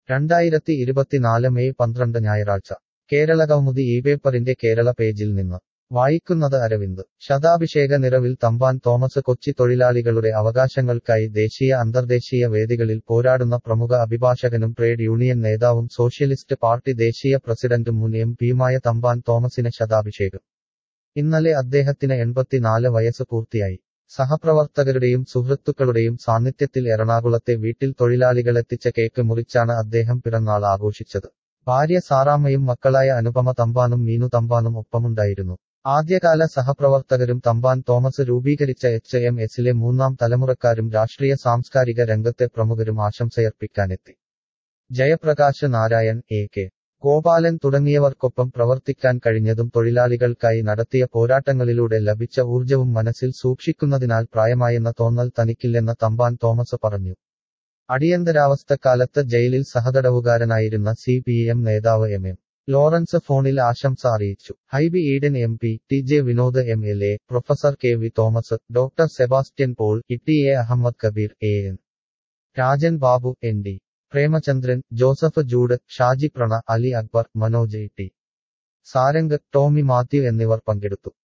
രണ്ടായിരത്തി ഇരുപത്തിനാല് മെയ് പന്ത്രണ്ട് ഞായറാഴ്ച കേരള കൗമുദി ഈ പേപ്പറിന്റെ കേരള പേജിൽ നിന്ന് വായിക്കുന്നത് അരവിന്ദ് ശതാഭിഷേക നിറവിൽ തമ്പാൻ തോമസ് കൊച്ചി തൊഴിലാളികളുടെ അവകാശങ്ങൾക്കായി ദേശീയ അന്തർദേശീയ വേദികളിൽ പോരാടുന്ന പ്രമുഖ അഭിഭാഷകനും ട്രേഡ് യൂണിയൻ നേതാവും സോഷ്യലിസ്റ്റ് പാർട്ടി ദേശീയ പ്രസിഡന്റും മുൻ എം പിയുമായ തമ്പാൻ തോമസിന് ശതാഭിഷേകം ഇന്നലെ അദ്ദേഹത്തിന് എൺപത്തിനാല് വയസ്സ് പൂർത്തിയായി സഹപ്രവർത്തകരുടെയും സുഹൃത്തുക്കളുടെയും സാന്നിധ്യത്തിൽ എറണാകുളത്തെ വീട്ടിൽ തൊഴിലാളികളെത്തിച്ച കേക്ക് മുറിച്ചാണ് അദ്ദേഹം പിറന്നാൾ ആഘോഷിച്ചത് ഭാര്യ സാറാമ്മയും മക്കളായ അനുപമ തമ്പാനും മീനു തമ്പാനും ഒപ്പമുണ്ടായിരുന്നു ആദ്യകാല സഹപ്രവർത്തകരും തമ്പാൻ തോമസ് രൂപീകരിച്ച എച്ച് എം എസിലെ മൂന്നാം തലമുറക്കാരും രാഷ്ട്രീയ സാംസ്കാരിക രംഗത്തെ പ്രമുഖരും ആശംസയർപ്പിക്കാനെത്തി ജയപ്രകാശ് നാരായൺ എ കെ ഗോപാലൻ തുടങ്ങിയവർക്കൊപ്പം പ്രവർത്തിക്കാൻ കഴിഞ്ഞതും തൊഴിലാളികൾക്കായി നടത്തിയ പോരാട്ടങ്ങളിലൂടെ ലഭിച്ച ഊർജവും മനസ്സിൽ സൂക്ഷിക്കുന്നതിനാൽ പ്രായമായെന്ന തോന്നൽ തനിക്കില്ലെന്ന് തമ്പാൻ തോമസ് പറഞ്ഞു അടിയന്തരാവസ്ഥക്കാലത്ത് ജയിലിൽ സഹതടവുകാരനായിരുന്ന സി പി എം നേതാവ് എം എം ലോറൻസ് ഫോണിൽ ആശംസ അറിയിച്ചു Hibi Eden M P T J Vinod M L A professor K V Thomas doctor Sebastian Paul Itty A Ahammad Kabir A N Rajan Babu N D Premachandran Joseph Jude Shaji പ്രണ Ali Akbar Manoj T Sarang Tommy Matthew എന്നിവർ പങ്കെടുത്തു